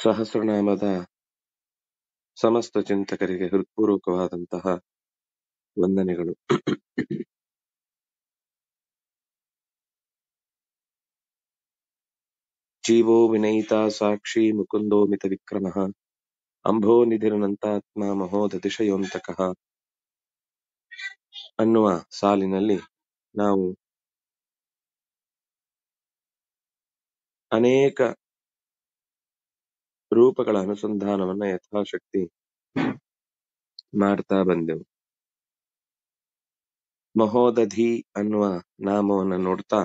ಸಹಸ್ರನಾಮದ ಸಮಸ್ತ ಚಿಂತಕರಿಗೆ ಹೃತ್ಪೂರ್ವಕವಾದಂತಹ ವಂದನೆಗಳು ಜೀವೋ ವಿನಯಿತ ಸಾಕ್ಷಿ ಮುಕುಂದೋ ಮಿತ ವಿಕ್ರಮ ಅಂಭೋ ನಿಧಿರನಂತಾತ್ಮ ಮಹೋದತಿಶಯೋಂತಕಃ ಅನ್ನುವ ಸಾಲಿನಲ್ಲಿ ನಾವು ಅನೇಕ ರೂಪಗಳ ಅನುಸಂಧಾನವನ್ನ ಯಥಾಶಕ್ತಿ ಮಾಡ್ತಾ ಬಂದೆವು ಮಹೋದಧಿ ಅನ್ನುವ ನಾಮವನ್ನ ನೋಡ್ತಾ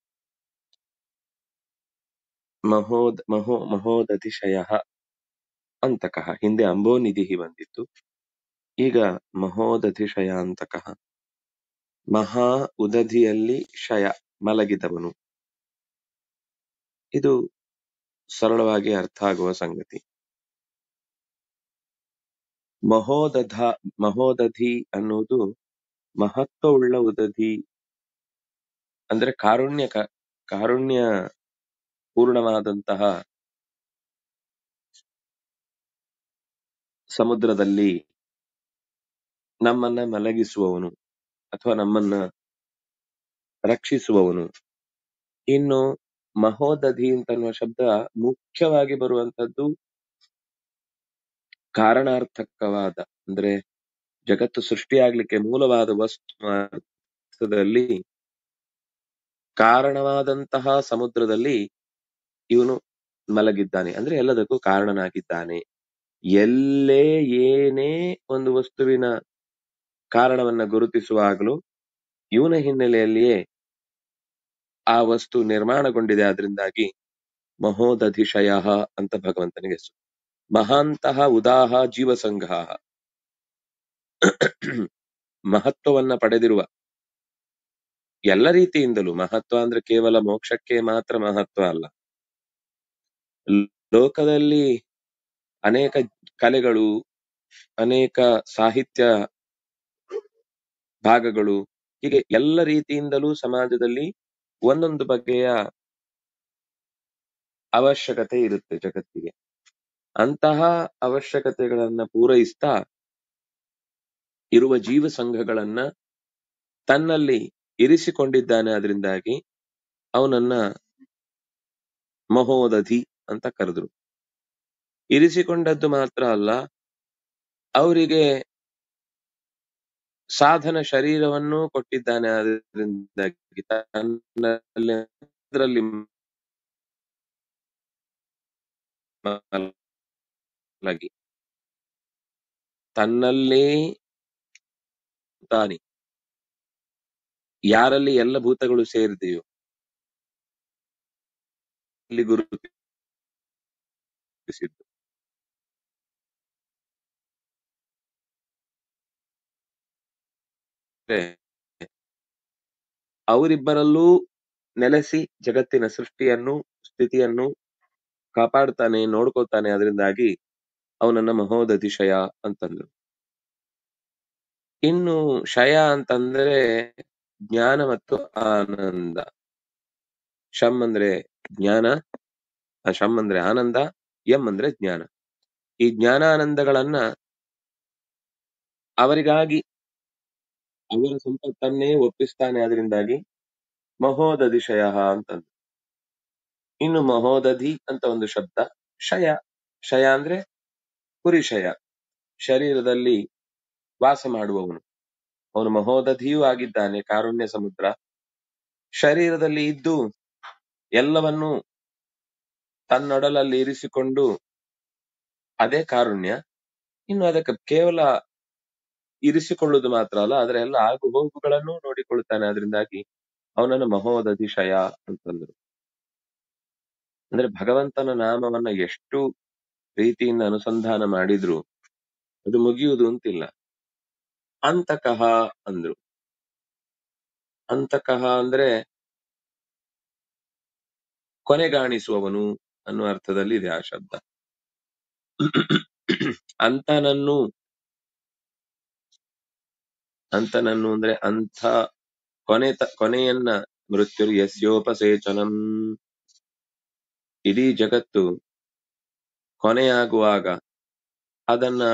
ಮಹೋದ್ ಮಹೋ ಮಹೋದಧಿಶಯ ಅಂತಕಃ ಹಿಂದೆ ಅಂಬೋನಿಧಿ ಬಂದಿತ್ತು ಈಗ ಮಹೋದಧಿಶಯ ಅಂತಕಃ ಮಹಾ ಉದಧಿಯಲ್ಲಿ ಶಯ ಮಲಗಿದವನು ಇದು ಸರಳವಾಗಿ ಅರ್ಥ ಆಗುವ ಸಂಗತಿ ಮಹೋದಧ ಮಹೋದಧಿ ಅನ್ನುವುದು ಮಹತ್ವವುಳ್ಳ ಉದಧಿ ಅಂದ್ರೆ ಕಾರುಣ್ಯ ಕಾರುಣ್ಯ ಪೂರ್ಣವಾದಂತಹ ಸಮುದ್ರದಲ್ಲಿ ನಮ್ಮನ್ನ ಮಲಗಿಸುವವನು ಅಥವಾ ನಮ್ಮನ್ನ ರಕ್ಷಿಸುವವನು ಇನ್ನು ಮಹೋದಧಿ ಅಂತನ್ನುವ ಶಬ್ದ ಮುಖ್ಯವಾಗಿ ಬರುವಂತದ್ದು ಕಾರಣಾರ್ಥಕವಾದ ಅಂದ್ರೆ ಜಗತ್ತು ಸೃಷ್ಟಿಯಾಗ್ಲಿಕ್ಕೆ ಮೂಲವಾದ ವಸ್ತುದಲ್ಲಿ ಕಾರಣವಾದಂತಹ ಸಮುದ್ರದಲ್ಲಿ ಇವನು ಮಲಗಿದ್ದಾನೆ ಅಂದ್ರೆ ಎಲ್ಲದಕ್ಕೂ ಕಾರಣನಾಗಿದ್ದಾನೆ ಎಲ್ಲೇ ಏನೇ ಒಂದು ವಸ್ತುವಿನ ಕಾರಣವನ್ನ ಗುರುತಿಸುವಾಗಲೂ ಇವನ ಹಿನ್ನೆಲೆಯಲ್ಲಿಯೇ ಆ ವಸ್ತು ನಿರ್ಮಾಣಗೊಂಡಿದೆ ಆದ್ರಿಂದಾಗಿ ಮಹೋದಧಿಶಯ ಅಂತ ಭಗವಂತನಿಗೆ ಹೆಸರು ಮಹಾಂತಹ ಉದಾಹ ಜೀವಸಂಘ ಮಹತ್ವವನ್ನ ಪಡೆದಿರುವ ಎಲ್ಲ ರೀತಿಯಿಂದಲೂ ಮಹತ್ವ ಅಂದ್ರೆ ಕೇವಲ ಮೋಕ್ಷಕ್ಕೆ ಮಾತ್ರ ಮಹತ್ವ ಅಲ್ಲ ಲೋಕದಲ್ಲಿ ಅನೇಕ ಕಲೆಗಳು ಅನೇಕ ಸಾಹಿತ್ಯ ಭಾಗಗಳು ಹೀಗೆ ಎಲ್ಲ ರೀತಿಯಿಂದಲೂ ಸಮಾಜದಲ್ಲಿ ಒಂದೊಂದು ಬಗೆಯ ಅವಶ್ಯಕತೆ ಇರುತ್ತೆ ಜಗತ್ತಿಗೆ ಅಂತಹ ಅವಶ್ಯಕತೆಗಳನ್ನ ಪೂರೈಸ್ತಾ ಇರುವ ಜೀವ ಸಂಘಗಳನ್ನ ತನ್ನಲ್ಲಿ ಇರಿಸಿಕೊಂಡಿದ್ದಾನೆ ಅದರಿಂದಾಗಿ ಅವನನ್ನ ಮಹೋದಧಿ ಅಂತ ಕರೆದ್ರು ಇರಿಸಿಕೊಂಡದ್ದು ಮಾತ್ರ ಅಲ್ಲ ಅವರಿಗೆ ಸಾಧನ ಶರೀರವನ್ನು ಕೊಟ್ಟಿದ್ದಾನೆ ಅದರಿಂದಾಗಿ ತನ್ನಲ್ಲಿ ಅದರಲ್ಲಿ ಮಲಗಿ ತನ್ನಲ್ಲೇ ತಾನೆ ಯಾರಲ್ಲಿ ಎಲ್ಲ ಭೂತಗಳು ಸೇರಿದೆಯೋ ಅಲ್ಲಿ ಗುರುತಿಸಿದ್ದು ಅವರಿಬ್ಬರಲ್ಲೂ ನೆಲೆಸಿ ಜಗತ್ತಿನ ಸೃಷ್ಟಿಯನ್ನು ಸ್ಥಿತಿಯನ್ನು ಕಾಪಾಡ್ತಾನೆ ನೋಡ್ಕೋತಾನೆ ಅದರಿಂದಾಗಿ ಅವನನ್ನ ಮಹೋದಧಿಶಯ ಅಂತಂದ್ರು ಇನ್ನು ಶಯ ಅಂತಂದ್ರೆ ಜ್ಞಾನ ಮತ್ತು ಆನಂದ ಶಮ್ ಅಂದ್ರೆ ಜ್ಞಾನ ಶಮ್ ಅಂದ್ರೆ ಆನಂದ ಎಂ ಅಂದ್ರೆ ಜ್ಞಾನ ಈ ಜ್ಞಾನಾನಂದಗಳನ್ನ ಅವರಿಗಾಗಿ ಅವರ ಸಂಪತ್ತನ್ನೇ ಒಪ್ಪಿಸ್ತಾನೆ ಅದರಿಂದಾಗಿ ಮಹೋದಧಿಶಯ ಅಂತಂದು ಇನ್ನು ಮಹೋದಧಿ ಅಂತ ಒಂದು ಶಬ್ದ ಶಯ ಶಯ ಅಂದ್ರೆ ಪುರಿಶಯ ಶರೀರದಲ್ಲಿ ವಾಸ ಮಾಡುವವನು ಅವನು ಮಹೋದಧಿಯೂ ಆಗಿದ್ದಾನೆ ಕಾರುಣ್ಯ ಸಮುದ್ರ ಶರೀರದಲ್ಲಿ ಇದ್ದು ಎಲ್ಲವನ್ನೂ ತನ್ನೊಡಲಲ್ಲಿ ಇರಿಸಿಕೊಂಡು ಅದೇ ಕಾರುಣ್ಯ ಇನ್ನು ಅದಕ್ಕೆ ಕೇವಲ ಇರಿಸಿಕೊಳ್ಳುವುದು ಮಾತ್ರ ಅಲ್ಲ ಅದರ ಎಲ್ಲ ಆಗು ಹೋಗುಗಳನ್ನು ನೋಡಿಕೊಳ್ಳುತ್ತಾನೆ ಅದರಿಂದಾಗಿ ಅವನನ್ನು ಮಹೋದಧಿಶಯ ಅಂತಂದ್ರು ಅಂದ್ರೆ ಭಗವಂತನ ನಾಮವನ್ನ ಎಷ್ಟು ರೀತಿಯಿಂದ ಅನುಸಂಧಾನ ಮಾಡಿದ್ರು ಅದು ಮುಗಿಯುವುದು ಅಂತಿಲ್ಲ ಅಂತಕಃ ಅಂದ್ರು ಅಂತಕಃ ಅಂದ್ರೆ ಕೊನೆಗಾಣಿಸುವವನು ಅನ್ನುವ ಅರ್ಥದಲ್ಲಿ ಇದೆ ಆ ಶಬ್ದ ಅಂತನನ್ನು ಅಂತನನ್ನು ಅಂದ್ರೆ ಅಂಥ ಕೊನೆ ಕೊನೆಯನ್ನ ಮೃತ್ಯು ಯಸ್ಯೋಪಸೇಚನಂ ಇಡೀ ಜಗತ್ತು ಕೊನೆಯಾಗುವಾಗ ಅದನ್ನ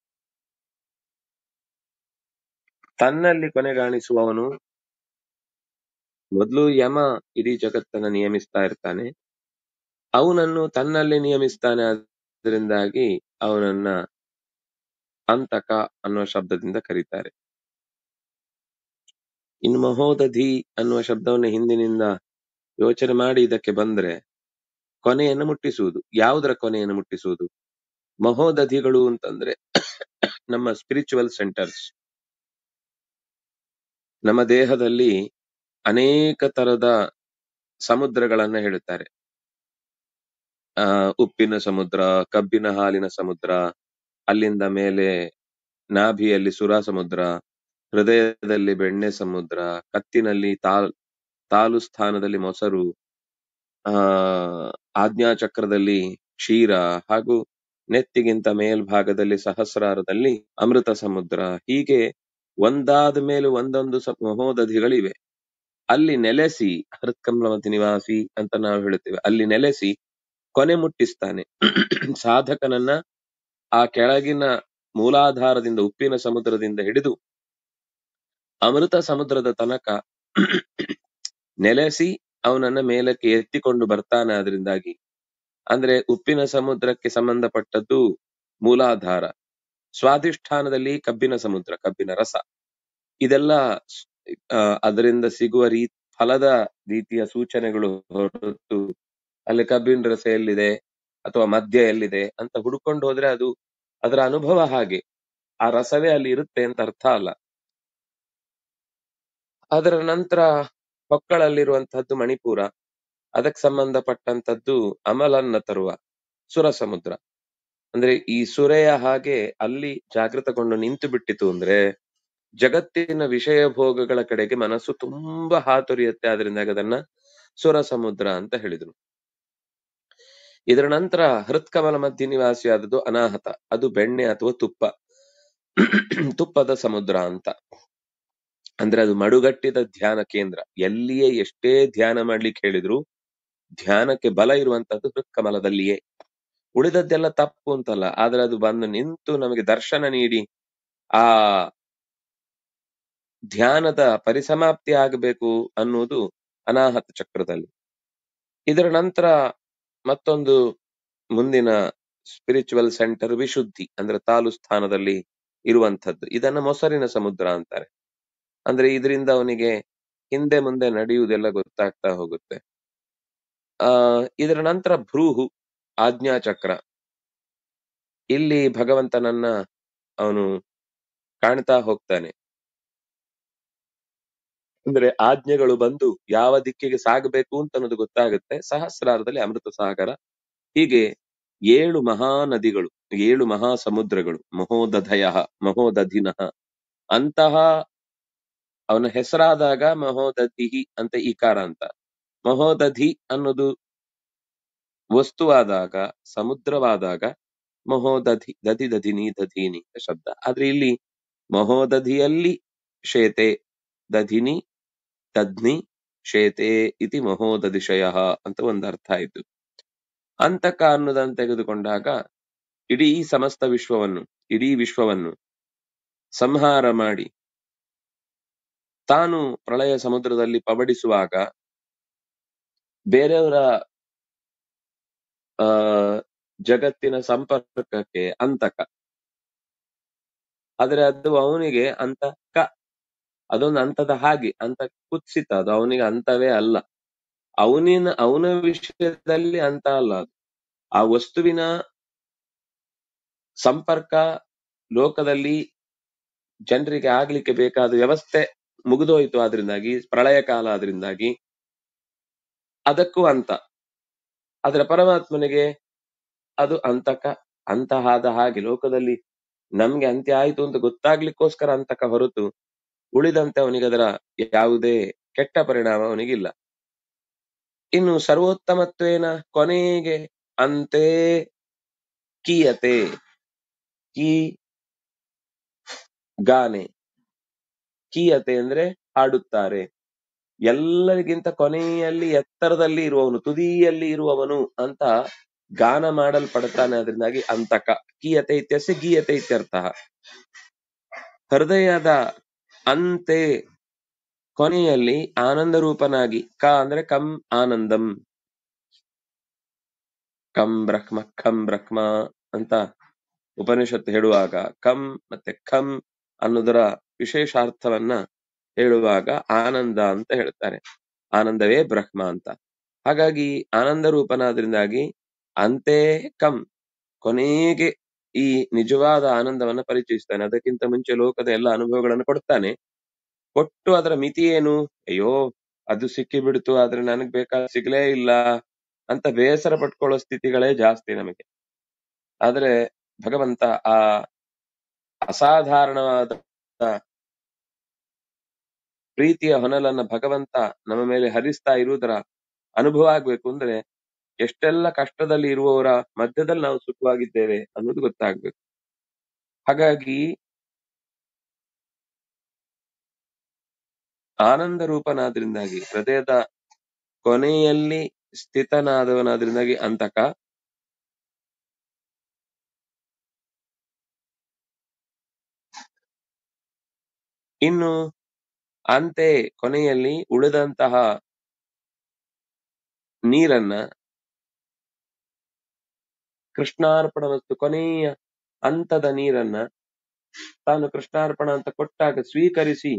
ತನ್ನಲ್ಲಿ ಕೊನೆಗಾಣಿಸುವವನು ಮೊದಲು ಯಮ ಇಡೀ ಜಗತ್ತನ್ನ ನಿಯಮಿಸ್ತಾ ಇರ್ತಾನೆ ಅವನನ್ನು ತನ್ನಲ್ಲಿ ನಿಯಮಿಸ್ತಾನೆ ಅದರಿಂದಾಗಿ ಅವನನ್ನ ಅಂತಕ ಅನ್ನುವ ಶಬ್ದದಿಂದ ಕರೀತಾರೆ ಇನ್ನು ಮಹೋದಧಿ ಅನ್ನುವ ಶಬ್ದವನ್ನು ಹಿಂದಿನಿಂದ ಯೋಚನೆ ಮಾಡಿ ಇದಕ್ಕೆ ಬಂದ್ರೆ ಕೊನೆಯನ್ನು ಮುಟ್ಟಿಸುವುದು ಯಾವುದರ ಕೊನೆಯನ್ನು ಮುಟ್ಟಿಸುವುದು ಮಹೋದಧಿಗಳು ಅಂತಂದ್ರೆ ನಮ್ಮ ಸ್ಪಿರಿಚುವಲ್ ಸೆಂಟರ್ಸ್ ನಮ್ಮ ದೇಹದಲ್ಲಿ ಅನೇಕ ತರದ ಸಮುದ್ರಗಳನ್ನ ಹೇಳುತ್ತಾರೆ ಆ ಉಪ್ಪಿನ ಸಮುದ್ರ ಕಬ್ಬಿನ ಹಾಲಿನ ಸಮುದ್ರ ಅಲ್ಲಿಂದ ಮೇಲೆ ನಾಭಿಯಲ್ಲಿ ಸುರ ಸಮುದ್ರ ಹೃದಯದಲ್ಲಿ ಬೆಣ್ಣೆ ಸಮುದ್ರ ಕತ್ತಿನಲ್ಲಿ ತಾಲ್ ತಾಲು ಸ್ಥಾನದಲ್ಲಿ ಮೊಸರು ಆ ಆಜ್ಞಾಚಕ್ರದಲ್ಲಿ ಕ್ಷೀರ ಹಾಗೂ ನೆತ್ತಿಗಿಂತ ಮೇಲ್ಭಾಗದಲ್ಲಿ ಸಹಸ್ರಾರದಲ್ಲಿ ಅಮೃತ ಸಮುದ್ರ ಹೀಗೆ ಒಂದಾದ ಮೇಲೆ ಒಂದೊಂದು ಸ- ಮಹೋದಧಿಗಳಿವೆ ಅಲ್ಲಿ ನೆಲೆಸಿ ಹೃತ್ಕಮಲ ಮಧ್ಯ ನಿವಾಸಿ ಅಂತ ನಾವು ಹೇಳುತ್ತೇವೆ ಅಲ್ಲಿ ನೆಲೆಸಿ ಕೊನೆ ಮುಟ್ಟಿಸ್ತಾನೆ ಸಾಧಕನನ್ನ ಆ ಕೆಳಗಿನ ಮೂಲಾಧಾರದಿಂದ ಉಪ್ಪಿನ ಸಮುದ್ರದಿಂದ ಹಿಡಿದು ಅಮೃತ ಸಮುದ್ರದ ತನಕ ನೆಲೆಸಿ ಅವನನ್ನ ಮೇಲಕ್ಕೆ ಎತ್ತಿಕೊಂಡು ಬರ್ತಾನೆ ಅದರಿಂದಾಗಿ ಅಂದ್ರೆ ಉಪ್ಪಿನ ಸಮುದ್ರಕ್ಕೆ ಸಂಬಂಧಪಟ್ಟದ್ದು ಮೂಲಾಧಾರ ಸ್ವಾಧಿಷ್ಠಾನದಲ್ಲಿ ಕಬ್ಬಿನ ಸಮುದ್ರ ಕಬ್ಬಿನ ರಸ ಇದೆಲ್ಲ ಆ, ಅದರಿಂದ ಸಿಗುವ ರೀ ಫಲದ ರೀತಿಯ ಸೂಚನೆಗಳು ಹೊರತು ಅಲ್ಲಿ ಕಬ್ಬಿನ ರಸ ಎಲ್ಲಿದೆ ಅಥವಾ ಮದ್ಯ ಎಲ್ಲಿದೆ ಅಂತ ಹುಡುಕೊಂಡು ಹೋದ್ರೆ ಅದು ಅದರ ಅನುಭವ ಹಾಗೆ ಆ ರಸವೇ ಅಲ್ಲಿ ಇರುತ್ತೆ ಅಂತ ಅರ್ಥ ಅಲ್ಲ ಅದರ ನಂತರ ಹೊಕ್ಕಳಲ್ಲಿರುವಂತಹದ್ದು ಮಣಿಪುರ ಅದಕ್ಕೆ ಸಂಬಂಧಪಟ್ಟಂತದ್ದು ಅಮಲನ್ನ ತರುವ ಸುರ ಸಮುದ್ರ ಅಂದ್ರೆ ಈ ಸುರೆಯ ಹಾಗೆ ಅಲ್ಲಿ ಜಾಗೃತಗೊಂಡು ನಿಂತು ಬಿಟ್ಟಿತು ಅಂದ್ರೆ ಜಗತ್ತಿನ ವಿಷಯ ಭೋಗಗಳ ಕಡೆಗೆ ಮನಸ್ಸು ತುಂಬಾ ಹಾತೊರೆಯುತ್ತೆ ಆದ್ರಿಂದ ಅದನ್ನ ಸುರ ಸಮುದ್ರ ಅಂತ ಹೇಳಿದ್ರು ಇದರ ನಂತರ ಹೃತ್ಕಮಲ ಮಧ್ಯ ನಿವಾಸಿಯಾದದ್ದು ಅನಾಹತ ಅದು ಬೆಣ್ಣೆ ಅಥವಾ ತುಪ್ಪ ತುಪ್ಪದ ಸಮುದ್ರ ಅಂತ ಅಂದ್ರೆ ಅದು ಮಡುಗಟ್ಟಿದ ಧ್ಯಾನ ಕೇಂದ್ರ ಎಲ್ಲಿಯೇ ಎಷ್ಟೇ ಧ್ಯಾನ ಮಾಡ್ಲಿಕ್ಕೆ ಹೇಳಿದ್ರು ಧ್ಯಾನಕ್ಕೆ ಬಲ ಇರುವಂತದ್ದು ಹೃತ್ಕಮಲದಲ್ಲಿಯೇ ಉಳಿದದ್ದೆಲ್ಲ ತಪ್ಪು ಅಂತಲ್ಲ ಆದ್ರೆ ಅದು ಬಂದು ನಿಂತು ನಮಗೆ ದರ್ಶನ ನೀಡಿ ಆ ಧ್ಯಾನದ ಪರಿಸಮಾಪ್ತಿ ಆಗಬೇಕು ಅನ್ನುವುದು ಅನಾಹತ ಚಕ್ರದಲ್ಲಿ ಇದರ ನಂತರ ಮತ್ತೊಂದು ಮುಂದಿನ ಸ್ಪಿರಿಚುವಲ್ ಸೆಂಟರ್ ವಿಶುದ್ಧಿ ಅಂದ್ರೆ ತಾಲು ಸ್ಥಾನದಲ್ಲಿ ಇರುವಂತದ್ದು ಇದನ್ನ ಮೊಸರಿನ ಸಮುದ್ರ ಅಂತಾರೆ ಅಂದ್ರೆ ಇದರಿಂದ ಅವನಿಗೆ ಹಿಂದೆ ಮುಂದೆ ನಡೆಯುವುದೆಲ್ಲ ಗೊತ್ತಾಗ್ತಾ ಹೋಗುತ್ತೆ ಆ ಇದರ ನಂತರ ಭ್ರೂಹು ಆಜ್ಞಾಚಕ್ರ ಇಲ್ಲಿ ಭಗವಂತನನ್ನ ಅವನು ಕಾಣ್ತಾ ಹೋಗ್ತಾನೆ ಅಂದ್ರೆ ಆಜ್ಞೆಗಳು ಬಂದು ಯಾವ ದಿಕ್ಕಿಗೆ ಸಾಗಬೇಕು ಅಂತ ಅನ್ನೋದು ಗೊತ್ತಾಗುತ್ತೆ ಸಹಸ್ರಾರದಲ್ಲಿ ಅಮೃತ ಸಾಗರ ಹೀಗೆ ಏಳು ಮಹಾ ನದಿಗಳು ಏಳು ಮಹಾ ಸಮುದ್ರಗಳು ಮಹೋದಧಯ ಮಹೋದಧಿನಃ ಅಂತಹ ಅವನ ಹೆಸರಾದಾಗ ಮಹೋದಧಿಹಿ ಅಂತ ಈಕಾರ ಅಂತ ಮಹೋದಧಿ ಅನ್ನೋದು ವಸ್ತುವಾದಾಗ ಸಮುದ್ರವಾದಾಗ ಮಹೋದಧಿ ದಧಿ ದಧಿನಿ ದಧೀನಿ ಅಂತ ಶಬ್ದ ಆದ್ರೆ ಇಲ್ಲಿ ಮಹೋದಧಿಯಲ್ಲಿ ಶೇತೆ ದಧಿನಿ ತದ್ನಿ ಶೇತೆ ಇತಿ ಮಹೋದಧಿಶಯ ಅಂತ ಒಂದು ಅರ್ಥ ಆಯ್ತು ಅಂತಕ ಅನ್ನೋದನ್ನು ತೆಗೆದುಕೊಂಡಾಗ ಇಡೀ ಸಮಸ್ತ ವಿಶ್ವವನ್ನು ಇಡೀ ವಿಶ್ವವನ್ನು ಸಂಹಾರ ಮಾಡಿ ತಾನು ಪ್ರಳಯ ಸಮುದ್ರದಲ್ಲಿ ಪಬಡಿಸುವಾಗ ಬೇರೆಯವರ ಆ ಜಗತ್ತಿನ ಸಂಪರ್ಕಕ್ಕೆ ಅಂತಕ ಆದ್ರೆ ಅದು ಅವನಿಗೆ ಅಂತಕ ಅದೊಂದು ಅಂತದ ಹಾಗೆ ಅಂತ ಕುತ್ಸಿತ ಅದು ಅವನಿಗೆ ಅಂತವೇ ಅಲ್ಲ ಅವನಿನ ಅವನ ವಿಷಯದಲ್ಲಿ ಅಂತ ಅಲ್ಲ ಅದು ಆ ವಸ್ತುವಿನ ಸಂಪರ್ಕ ಲೋಕದಲ್ಲಿ ಜನರಿಗೆ ಆಗ್ಲಿಕ್ಕೆ ಬೇಕಾದ ವ್ಯವಸ್ಥೆ ಮುಗಿದೋಯ್ತು ಆದ್ರಿಂದಾಗಿ ಪ್ರಳಯ ಕಾಲ ಆದ್ರಿಂದಾಗಿ ಅದಕ್ಕೂ ಅಂತ ಆದ್ರೆ ಪರಮಾತ್ಮನಿಗೆ ಅದು ಅಂತಕ ಅಂತಹಾದ ಹಾಗೆ ಲೋಕದಲ್ಲಿ ನಮ್ಗೆ ಅಂತ್ಯ ಆಯ್ತು ಅಂತ ಗೊತ್ತಾಗ್ಲಿಕ್ಕೋಸ್ಕರ ಅಂತಕ ಹೊರತು ಉಳಿದಂತೆ ಅವನಿಗೆ ಅದರ ಯಾವುದೇ ಕೆಟ್ಟ ಪರಿಣಾಮ ಅವನಿಗಿಲ್ಲ ಇನ್ನು ಸರ್ವೋತ್ತಮತ್ವೇನ ಕೊನೆಗೆ ಅಂತೆ ಕೀಯತೆ ಕೀ ಗಾನೆ ಕೀಯತೆ ಅಂದ್ರೆ ಹಾಡುತ್ತಾರೆ ಎಲ್ಲರಿಗಿಂತ ಕೊನೆಯಲ್ಲಿ ಎತ್ತರದಲ್ಲಿ ಇರುವವನು ತುದಿಯಲ್ಲಿ ಇರುವವನು ಅಂತ ಗಾನ ಮಾಡಲ್ಪಡ್ತಾನೆ ಅದರಿಂದಾಗಿ ಅಂತಕ ಗೀಯತೆ ಇತ್ಯಸ್ಯ ಗೀಯತೆ ಇತ್ಯರ್ಥ ಹೃದಯದ ಅಂತೆ ಕೊನೆಯಲ್ಲಿ ಆನಂದ ರೂಪನಾಗಿ ಕ ಅಂದ್ರೆ ಕಂ ಆನಂದಂ ಕಂ ಬ್ರಹ್ಮ ಖಂ ಬ್ರಹ್ಮ ಅಂತ ಉಪನಿಷತ್ತು ಹೇಳುವಾಗ ಕಂ ಮತ್ತೆ ಖಂ ಅನ್ನೋದರ ವಿಶೇಷಾರ್ಥವನ್ನ ಹೇಳುವಾಗ ಆನಂದ ಅಂತ ಹೇಳ್ತಾರೆ ಆನಂದವೇ ಬ್ರಹ್ಮ ಅಂತ ಹಾಗಾಗಿ ಆನಂದ ರೂಪನಾದ್ರಿಂದಾಗಿ ಅಂತೆ ಕಂ ಕೊನೆಗೆ ಈ ನಿಜವಾದ ಆನಂದವನ್ನ ಪರಿಚಯಿಸ್ತಾನೆ ಅದಕ್ಕಿಂತ ಮುಂಚೆ ಲೋಕದ ಎಲ್ಲ ಅನುಭವಗಳನ್ನು ಕೊಡ್ತಾನೆ ಕೊಟ್ಟು ಅದರ ಮಿತಿ ಏನು ಅಯ್ಯೋ ಅದು ಸಿಕ್ಕಿ ಬಿಡ್ತು ಆದ್ರೆ ನನಗ್ ಬೇಕಾದ ಸಿಗ್ಲೇ ಇಲ್ಲ ಅಂತ ಬೇಸರ ಪಟ್ಕೊಳ್ಳೋ ಸ್ಥಿತಿಗಳೇ ಜಾಸ್ತಿ ನಮಗೆ ಆದ್ರೆ ಭಗವಂತ ಆ ಅಸಾಧಾರಣವಾದ ಪ್ರೀತಿಯ ಹೊನಲನ್ನ ಭಗವಂತ ನಮ್ಮ ಮೇಲೆ ಹರಿಸ್ತಾ ಇರುವುದರ ಅನುಭವ ಆಗ್ಬೇಕು ಅಂದ್ರೆ ಎಷ್ಟೆಲ್ಲ ಕಷ್ಟದಲ್ಲಿ ಇರುವವರ ಮಧ್ಯದಲ್ಲಿ ನಾವು ಸುಖವಾಗಿದ್ದೇವೆ ಅನ್ನೋದು ಗೊತ್ತಾಗ್ಬೇಕು ಹಾಗಾಗಿ ಆನಂದ ರೂಪನಾದ್ರಿಂದಾಗಿ ಹೃದಯದ ಕೊನೆಯಲ್ಲಿ ಸ್ಥಿತನಾದವನಾದ್ರಿಂದಾಗಿ ಅಂತಕ ಇನ್ನು ಅಂತೆ ಕೊನೆಯಲ್ಲಿ ಉಳಿದಂತಹ ನೀರನ್ನ ಕೃಷ್ಣಾರ್ಪಣ ವಸ್ತು ಕೊನೆಯ ಹಂತದ ನೀರನ್ನ ತಾನು ಕೃಷ್ಣಾರ್ಪಣ ಅಂತ ಕೊಟ್ಟಾಗ ಸ್ವೀಕರಿಸಿ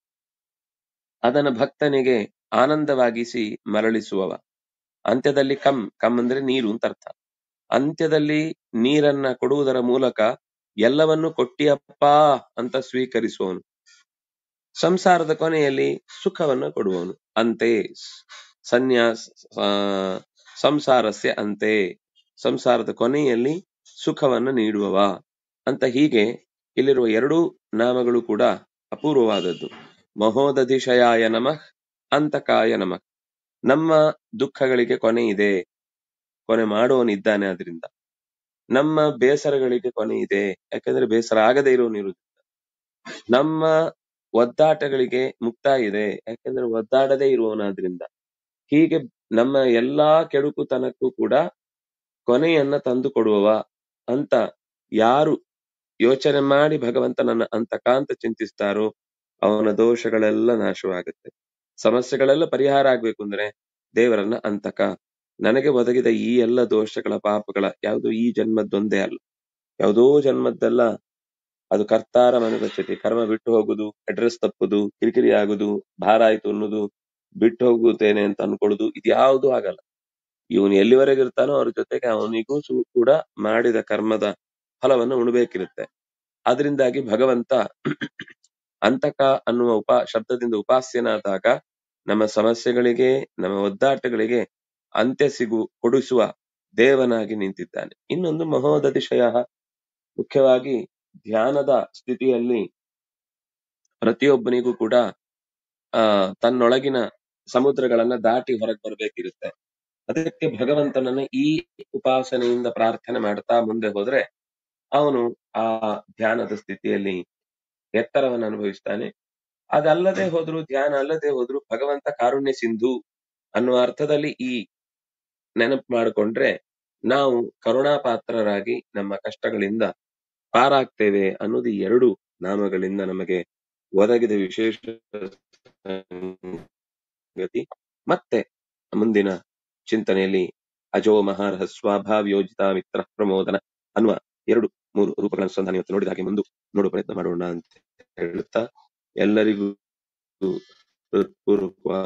ಅದನ್ನ ಭಕ್ತನಿಗೆ ಆನಂದವಾಗಿಸಿ ಮರಳಿಸುವವ ಅಂತ್ಯದಲ್ಲಿ ಕಂ ಕಂ ಅಂದ್ರೆ ನೀರು ಅಂತ ಅರ್ಥ ಅಂತ್ಯದಲ್ಲಿ ನೀರನ್ನ ಕೊಡುವುದರ ಮೂಲಕ ಎಲ್ಲವನ್ನು ಕೊಟ್ಟಿಯಪ್ಪ ಅಂತ ಸ್ವೀಕರಿಸುವವನು ಸಂಸಾರದ ಕೊನೆಯಲ್ಲಿ ಸುಖವನ್ನು ಕೊಡುವವನು ಅಂತೆ ಸನ್ಯಾಸ ಆ, ಸಂಸಾರಸ್ಯ ಅಂತೆ ಸಂಸಾರದ ಕೊನೆಯಲ್ಲಿ ಸುಖವನ್ನು ನೀಡುವವ ಅಂತ ಹೀಗೆ ಇಲ್ಲಿರುವ ಎರಡೂ ನಾಮಗಳು ಕೂಡ ಅಪೂರ್ವವಾದದ್ದು ಮಹೋದಧಿಶಯಾಯ ನಮಃ ಅಂತಕಾಯ ನಮಃ ನಮ್ಮ ದುಃಖಗಳಿಗೆ ಕೊನೆ ಇದೆ ಕೊನೆ ಮಾಡುವವನಿದ್ದಾನೆ ಅದರಿಂದ ನಮ್ಮ ಬೇಸರಗಳಿಗೆ ಕೊನೆ ಇದೆ ಯಾಕಂದ್ರೆ ಬೇಸರ ಆಗದೆ ಇರುವವನಿರುವುದು ನಮ್ಮ ಒದ್ದಾಟಗಳಿಗೆ ಮುಕ್ತಾಯ ಇದೆ ಯಾಕಂದ್ರೆ ಒದ್ದಾಡದೇ ಇರುವವನಾದ್ರಿಂದ ಹೀಗೆ ನಮ್ಮ ಎಲ್ಲಾ ಕೆಡುಕುತನಕ್ಕೂ ಕೂಡ ಕೊನೆಯನ್ನ ತಂದು ಕೊಡುವವ ಅಂತ ಯಾರು ಯೋಚನೆ ಮಾಡಿ ಭಗವಂತನನ್ನ ಅಂತಕಾಂತ ಚಿಂತಿಸ್ತಾರೋ ಅವನ ದೋಷಗಳೆಲ್ಲ ನಾಶವಾಗುತ್ತೆ ಸಮಸ್ಯೆಗಳೆಲ್ಲ ಪರಿಹಾರ ಆಗ್ಬೇಕು ಅಂದ್ರೆ ದೇವರನ್ನ ಅಂತಕ ನನಗೆ ಒದಗಿದ ಈ ಎಲ್ಲ ದೋಷಗಳ ಪಾಪಗಳ ಯಾವುದು ಈ ಜನ್ಮದ್ದೊಂದೇ ಅಲ್ಲ ಯಾವುದೋ ಜನ್ಮದ್ದೆಲ್ಲ ಅದು ಕರ್ತಾರ ಮನಗಚ್ಚತಿ ಕರ್ಮ ಬಿಟ್ಟು ಹೋಗುದು ಅಡ್ರೆಸ್ ತಪ್ಪುದು ಕಿರಿಕಿರಿ ಆಗುದು ಭಾರ ಆಯ್ತು ಅನ್ನೋದು ಬಿಟ್ಟು ಹೋಗುತ್ತೇನೆ ಅಂತ ಅನ್ಕೊಳ್ಳುದು ಇದ್ಯಾವುದು ಆಗಲ್ಲ ಇವನು ಎಲ್ಲಿವರೆಗೆ ಇರ್ತಾನೋ ಅವ್ರ ಜೊತೆಗೆ ಅವನಿಗೂ ಸು ಕೂಡ ಮಾಡಿದ ಕರ್ಮದ ಫಲವನ್ನು ಉಣಬೇಕಿರುತ್ತೆ ಅದರಿಂದಾಗಿ ಭಗವಂತ ಅಂತಕ ಅನ್ನುವ ಉಪ ಶಬ್ದದಿಂದ ಉಪಾಸ್ಯನಾದಾಗ ನಮ್ಮ ಸಮಸ್ಯೆಗಳಿಗೆ ನಮ್ಮ ಒದ್ದಾಟಗಳಿಗೆ ಅಂತ್ಯ ಸಿಗು ಕೊಡಿಸುವ ದೇವನಾಗಿ ನಿಂತಿದ್ದಾನೆ ಇನ್ನೊಂದು ಮಹೋದತಿಶಯ ಮುಖ್ಯವಾಗಿ ಧ್ಯಾನದ ಸ್ಥಿತಿಯಲ್ಲಿ ಪ್ರತಿಯೊಬ್ಬನಿಗೂ ಕೂಡ ಆ ತನ್ನೊಳಗಿನ ಸಮುದ್ರಗಳನ್ನ ದಾಟಿ ಹೊರಗೆ ಬರ್ಬೇಕಿರುತ್ತೆ ಅದಕ್ಕೆ ಭಗವಂತನನ್ನ ಈ ಉಪಾಸನೆಯಿಂದ ಪ್ರಾರ್ಥನೆ ಮಾಡ್ತಾ ಮುಂದೆ ಹೋದ್ರೆ ಅವನು ಆ ಧ್ಯಾನದ ಸ್ಥಿತಿಯಲ್ಲಿ ಎತ್ತರವನ್ನು ಅನುಭವಿಸ್ತಾನೆ ಅದಲ್ಲದೆ ಹೋದ್ರು ಧ್ಯಾನ ಅಲ್ಲದೆ ಹೋದ್ರು ಭಗವಂತ ಕಾರುಣ್ಯ ಸಿಂಧು ಅನ್ನುವ ಅರ್ಥದಲ್ಲಿ ಈ ನೆನಪು ಮಾಡಿಕೊಂಡ್ರೆ ನಾವು ಕರುಣಾಪಾತ್ರರಾಗಿ ನಮ್ಮ ಕಷ್ಟಗಳಿಂದ ಪಾರಾಗ್ತೇವೆ ಅನ್ನೋದು ಈ ಎರಡು ನಾಮಗಳಿಂದ ನಮಗೆ ಒದಗಿದ ವಿಶೇಷ ಸಂಗತಿ ಮತ್ತೆ ಮುಂದಿನ ಚಿಂತನೆಯಲ್ಲಿ ಅಜೋ ಮಹಾರಹ ಸ್ವಾಭಾವ್ಯೋಜಿತ ಮಿತ್ರ ಪ್ರಮೋದನ ಅನ್ನುವ ಎರಡು ಮೂರು ರೂಪಗಳ ಅನುಸಂಧಾನ ಇವತ್ತು ನೋಡಿದ ಹಾಗೆ ಮುಂದೆ ನೋಡುವ ಪ್ರಯತ್ನ ಮಾಡೋಣ ಅಂತ ಹೇಳುತ್ತಾ ಎಲ್ಲರಿಗೂ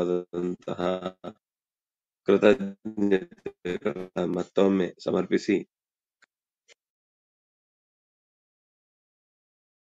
ಹೃತ್ಪೂರ್ವಕವಾದಂತಹ ಕೃತಜ್ಞತೆ ಮತ್ತೊಮ್ಮೆ ಸಮರ್ಪಿಸಿ